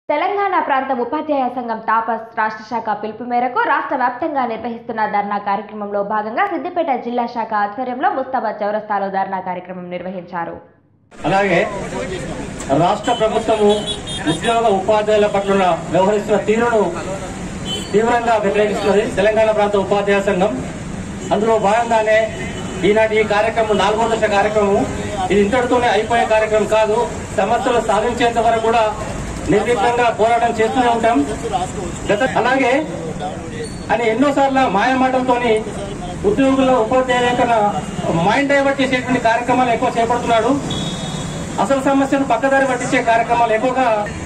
తెలంగాణ ప్రాంత ఉపాధ్యాయ సంఘం తాపస్ రాష్ట్ర శాఖ పిలుపు మేరకు రాష్ట్ర వ్యాప్తంగా నిర్వహిస్తున్న ధర్నా కార్యక్రమంలో భాగంగా సిద్దిపేట జిల్లా శాఖ ఆధ్వర్యంలో ముస్తాబాద్ చౌరస్తాలో ధర్నా కార్యక్రమం నిర్వహించారు అలాగే రాష్ట్ర ప్రభుత్వము ఉద్యోగ ఉపాధ్యాయుల పట్ల వ్యవహరిస్తున్న తీరును తీవ్రంగా వ్యతిరేకిస్తున్నది తెలంగాణ ప్రాంత ఉపాధ్యాయ సంఘం అందులో భాగంగానే ఈనాటి ఈ కార్యక్రమం నాలుగో దశ కార్యక్రమం ఇది ఇంతటితోనే అయిపోయే కార్యక్రమం కాదు సమస్యలు సాధించేంత వరకు కూడా నిర్విఘ్నంగా పోరాటం చేస్తూనే ఉంటాం గత అలాగే అని ఎన్నోసార్లు మాయ మాటలతోని ఉద్యోగుల ఉపాధ్యాయుల యొక్క మైండ్ డైవర్ట్ చేసేటువంటి కార్యక్రమాలు ఎక్కువ చేపడుతున్నాడు అసలు సమస్యను పక్కదారి పట్టించే కార్యక్రమాలు ఎక్కువగా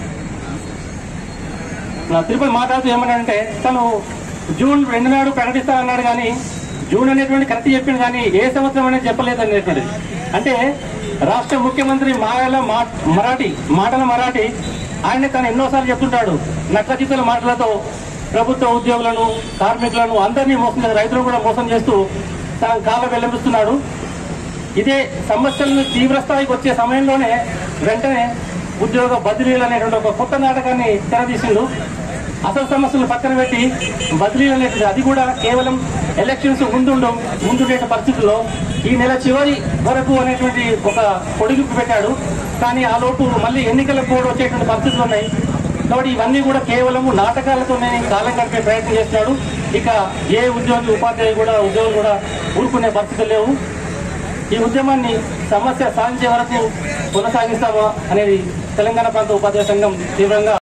నా తిరుపతి మాట్లాడుతూ ఏమన్నాడంటే తను జూన్ రెండు నాడు ప్రకటిస్తానన్నాడు కానీ జూన్ అనేటువంటి కరెక్ట్ చెప్పింది కానీ ఏ సంవత్సరం అనేది చెప్పలేదు అనేటువంటిది అంటే రాష్ట్ర ముఖ్యమంత్రి మాటల మా- మరాఠీ మాటల మరాఠీ ఆయన తను ఎన్నోసార్లు చెప్తుంటాడు నక్కచిత్తుల మాటలతో ప్రభుత్వ ఉద్యోగులను కార్మికులను అందరినీ మోసం చేసి రైతులను కూడా మోసం చేస్తూ తన కాళ్ళ వెల్లడిస్తున్నాడు ఇదే సమస్యలను తీవ్ర స్థాయికి వచ్చే సమయంలోనే వెంటనే ఉద్యోగ బదిలీలు అనేటువంటి ఒక కొత్త నాటకాన్ని తెరదీసిండు అసలు సమస్యలను పక్కన పెట్టి బదిలీలు అనేటువంటి అది కూడా కేవలం ఎలక్షన్స్ ముందుండు ముందుండే పరిస్థితుల్లో ఈ నెల చివరి వరకు అనేటువంటి ఒక పొడిగింపు పెట్టాడు కానీ ఆ లోపు మళ్ళీ ఎన్నికల కోడ్ వచ్చేటువంటి పరిస్థితులు ఉన్నాయి కాబట్టి ఇవన్నీ కూడా కేవలం నాటకాలతోనే కాలం గడిపే ప్రయత్నం చేస్తున్నాడు ఇక ఏ ఉద్యోగి ఉపాధ్యాయులు కూడా ఉద్యోగులు కూడా ఊరుకునే పరిస్థితులు లేవు ఈ ఉద్యమాన్ని సమస్య సాధించే వరకు కొనసాగిస్తామా అనేది తెలంగాణ ప్రాంత ఉపాధ్యాయ సంఘం తీవ్రంగా